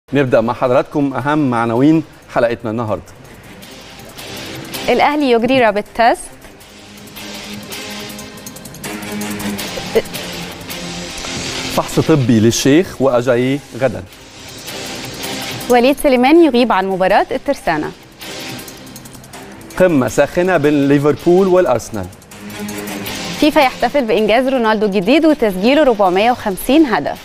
نبدا مع حضراتكم اهم عناوين حلقتنا النهارده الاهلي يجري رابط تيست فحص طبي للشيخ واجاي غدا وليد سليمان يغيب عن مباراه الترسانه قمه ساخنه بين ليفربول والارسنال فيفا يحتفل بانجاز رونالدو الجديد وتسجيله 450 هدف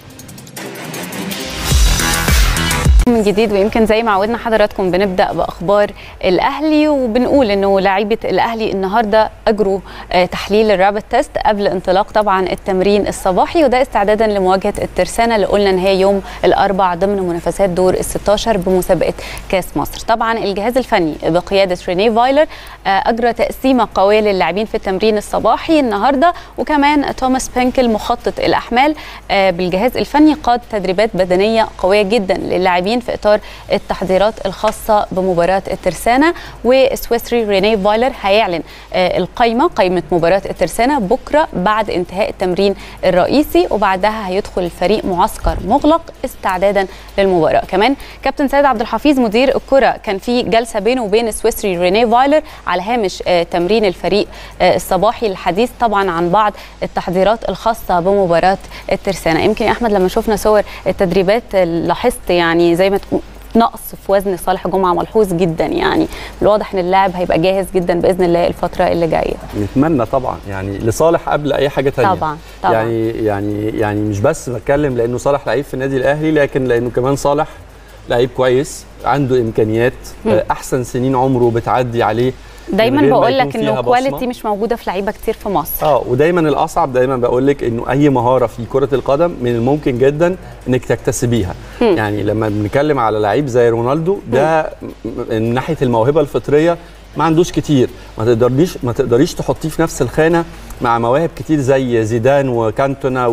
من جديد ويمكن زي ما عودنا حضراتكم بنبدا باخبار الاهلي وبنقول انه لعيبه الاهلي النهارده اجروا تحليل الرابط تيست قبل انطلاق طبعا التمرين الصباحي وده استعدادا لمواجهه الترسانه اللي قلنا ان هي يوم الاربع ضمن منافسات دور ال 16 بمسابقه كاس مصر طبعا الجهاز الفني بقياده ريني فايلر اجرى تقسيمه قويه للاعبين في التمرين الصباحي النهارده وكمان توماس بينكل مخطط الاحمال بالجهاز الفني قاد تدريبات بدنيه قويه جدا للاعبين في اطار التحضيرات الخاصه بمباراه الترسانه والسويسري ريني فايلر هيعلن القائمه قائمه مباراه الترسانه بكره بعد انتهاء التمرين الرئيسي وبعدها هيدخل الفريق معسكر مغلق استعدادا للمباراه كمان كابتن سيد عبد الحفيظ مدير الكره كان في جلسه بينه وبين السويسري ريني فايلر على هامش تمرين الفريق الصباحي للحديث طبعا عن بعض التحضيرات الخاصه بمباراه الترسانه يمكن يا احمد لما شفنا صور التدريبات لاحظت يعني زي ما نقص في وزن صالح جمعه ملحوظ جدا يعني الواضح ان اللاعب هيبقى جاهز جدا باذن الله الفتره اللي جايه نتمنى طبعا يعني لصالح قبل اي حاجه ثانيه طبعا طبعا يعني يعني يعني مش بس بتكلم لانه صالح لعيب في النادي الاهلي لكن لانه كمان صالح لعيب كويس عنده امكانيات م. احسن سنين عمره بتعدي عليه دايما بقول لك انه كواليتي مش موجوده في لعيبه كتير في مصر اه ودايما الاصعب دايما بقول لك انه اي مهاره في كره القدم من الممكن جدا انك تكتسبيها م. يعني لما بنتكلم على لعيب زي رونالدو ده من ناحيه الموهبه الفطريه ما عندوش كتير ما تقدريش ما تقدريش تحطيه في نفس الخانه مع مواهب كتير زي زيدان وكانتونا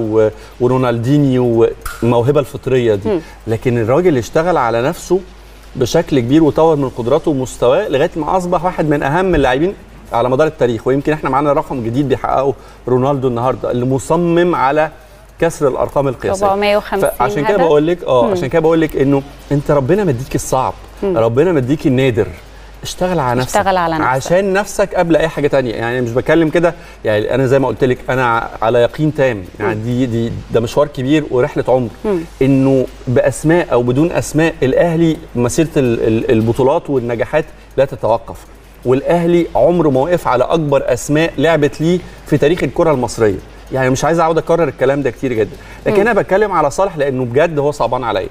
ورونالدينيو والموهبه الفطريه دي م. لكن الراجل اشتغل على نفسه بشكل كبير وطور من قدراته ومستواه لغايه ما اصبح واحد من اهم اللاعبين على مدار التاريخ ويمكن احنا معانا رقم جديد بيحققه رونالدو النهارده اللي مصمم على كسر الارقام القياسيه 450 عشان كده بقول لك اه عشان كده بقول لك انه انت ربنا مديك الصعب مم. ربنا مديك النادر اشتغل على نفسك اشتغل على نفسك عشان نفسك قبل اي حاجه تانية يعني مش بكلم كده يعني انا زي ما قلت لك انا على يقين تام يعني دي دي ده مشوار كبير ورحله عمر م. انه باسماء او بدون اسماء الاهلي مسيره البطولات والنجاحات لا تتوقف والاهلي عمره ما وقف على اكبر اسماء لعبت ليه في تاريخ الكره المصريه يعني مش عايز اقعد اكرر الكلام ده كتير جدا لكن م. انا بتكلم على صالح لانه بجد هو صعبان عليا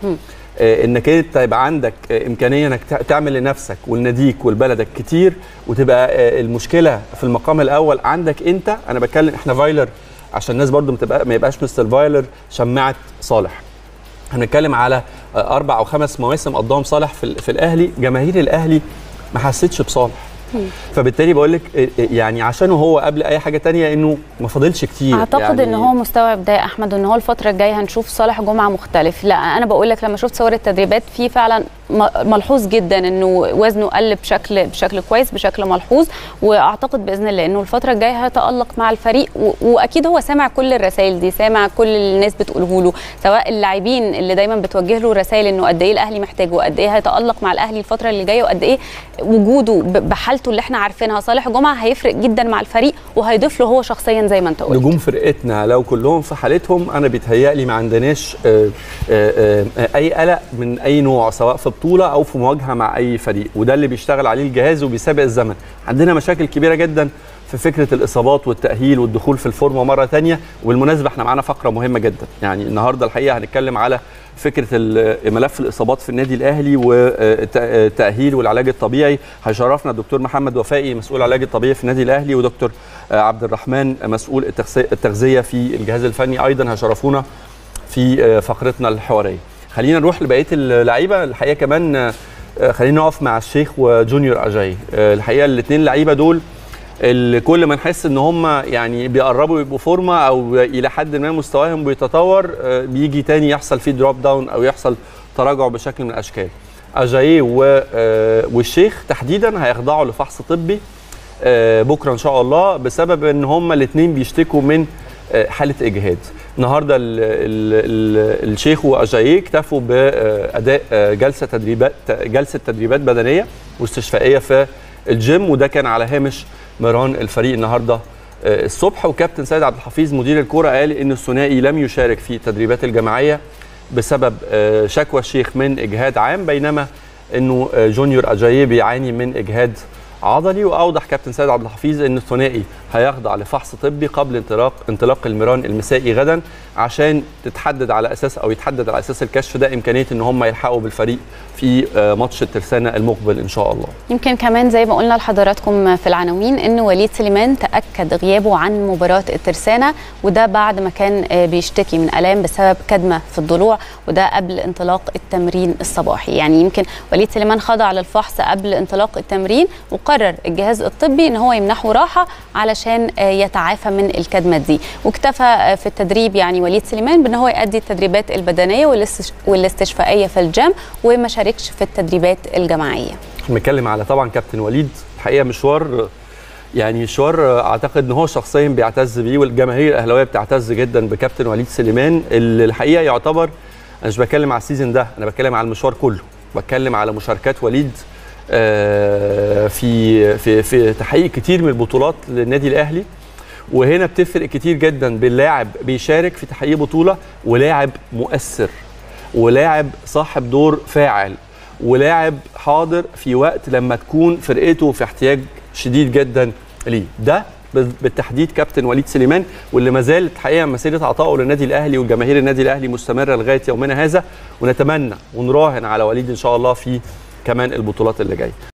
انك انت يبقى عندك امكانيه انك تعمل لنفسك ولناديك ولبلدك كتير وتبقى المشكله في المقام الاول عندك انت انا بتكلم احنا فايلر عشان الناس برضو متبقى ما يبقاش مستر فايلر شماعه صالح هنتكلم على اربع او خمس مواسم قضاهم صالح في, في الاهلي جماهير الاهلي ما حسيتش بصالح فبالتالي بقول لك يعني عشانه هو قبل اي حاجه تانية انه ما فاضلش كتير اعتقد يعني ان هو مستوعب ده يا احمد وان هو الفتره الجايه هنشوف صالح جمعه مختلف لا انا بقول لك لما شفت صور التدريبات في فعلا ملحوظ جدا انه وزنه قل بشكل بشكل كويس بشكل ملحوظ واعتقد باذن الله انه الفتره الجايه هيتالق مع الفريق واكيد هو سامع كل الرسائل دي سامع كل اللي الناس بتقوله له سواء اللاعبين اللي دايما بتوجه له رسائل انه قد ايه الاهلي محتاجه وقد ايه هيتالق مع الاهلي الفتره اللي جايه وقد ايه وجوده بحالته اللي احنا عارفينها صالح جمعه هيفرق جدا مع الفريق وهيضيف له هو شخصيا زي ما انت قلت نجوم فرقتنا لو كلهم في حالتهم انا بيتهيألي ما عندناش اي قلق من اي نوع سواء في بطوله او في مواجهه مع اي فريق وده اللي بيشتغل عليه الجهاز وبيسابق الزمن عندنا مشاكل كبيره جدا في فكره الاصابات والتاهيل والدخول في الفورمه مره ثانيه وبالمناسبه احنا معانا فقره مهمه جدا يعني النهارده الحقيقه هنتكلم على فكره ملف الاصابات في النادي الاهلي والتاهيل والعلاج الطبيعي هيشرفنا الدكتور محمد وفائي مسؤول العلاج الطبيعي في النادي الاهلي ودكتور عبد الرحمن مسؤول التغذيه في الجهاز الفني ايضا هيشرفونا في فقرتنا الحواريه خلينا نروح لبقيه اللعيبه الحقيقه كمان خلينا نقف مع الشيخ وجونيور اجاي الحقيقه الاثنين لعيبه دول اللي كل ما نحس ان هم يعني بيقربوا يبقوا فورمه او الى حد ما مستواهم بيتطور بيجي تاني يحصل فيه دروب داون او يحصل تراجع بشكل من الاشكال اجاي والشيخ تحديدا هيخضعوا لفحص طبي بكره ان شاء الله بسبب ان هم الاثنين بيشتكوا من آه، حاله اجهاد النهارده ال ال ال الشيخ واجاييه اكتفوا باداء آه، جلسه تدريبات جلسه تدريبات بدنيه واستشفائيه في الجيم وده كان على هامش مران الفريق النهارده آه، الصبح وكابتن سيد عبد الحفيظ مدير الكوره قال ان الثنائي لم يشارك في التدريبات الجماعيه بسبب آه، شكوى الشيخ من اجهاد عام بينما انه آه، جونيور اجاييه بيعاني من اجهاد عضلي واوضح كابتن سيد عبد الحفيظ ان الثنائي هيخضع لفحص طبي قبل انطلاق انطلاق الميران المسائي غدا عشان تتحدد على اساس او يتحدد على اساس الكشف ده امكانيه ان هم يلحقوا بالفريق في آه، ماتش الترسانه المقبل ان شاء الله يمكن كمان زي ما قلنا لحضراتكم في العناوين ان وليد سليمان تاكد غيابه عن مباراه الترسانه وده بعد ما كان آه، بيشتكي من الام بسبب كدمه في الضلوع وده قبل انطلاق التمرين الصباحي يعني يمكن وليد سليمان خضع للفحص قبل انطلاق التمرين وقرر الجهاز الطبي ان هو يمنحه راحه علشان آه، يتعافى من الكدمه دي واكتفى آه، في التدريب يعني وليد سليمان بان هو يؤدي التدريبات البدنيه والاستش- والاستشفائيه في الجيم وما شاركش في التدريبات الجماعيه بنتكلم على طبعا كابتن وليد الحقيقه مشوار يعني مشوار اعتقد ان هو شخصيا بيعتز بيه والجماهير الاهلاويه بتعتز جدا بكابتن وليد سليمان اللي الحقيقه يعتبر انا مش بتكلم على السيزون ده انا بتكلم على المشوار كله بتكلم على مشاركات وليد آه، في في في تحقيق كتير من البطولات للنادي الاهلي وهنا بتفرق كتير جدا بين لاعب بيشارك في تحقيق بطوله ولاعب مؤثر ولاعب صاحب دور فاعل ولاعب حاضر في وقت لما تكون فرقته في احتياج شديد جدا ليه ده بالتحديد كابتن وليد سليمان واللي ما زال الحقيقه مسيره عطائه للنادي الاهلي وجماهير النادي الاهلي مستمره لغايه يومنا هذا ونتمنى ونراهن على وليد ان شاء الله في كمان البطولات اللي جايه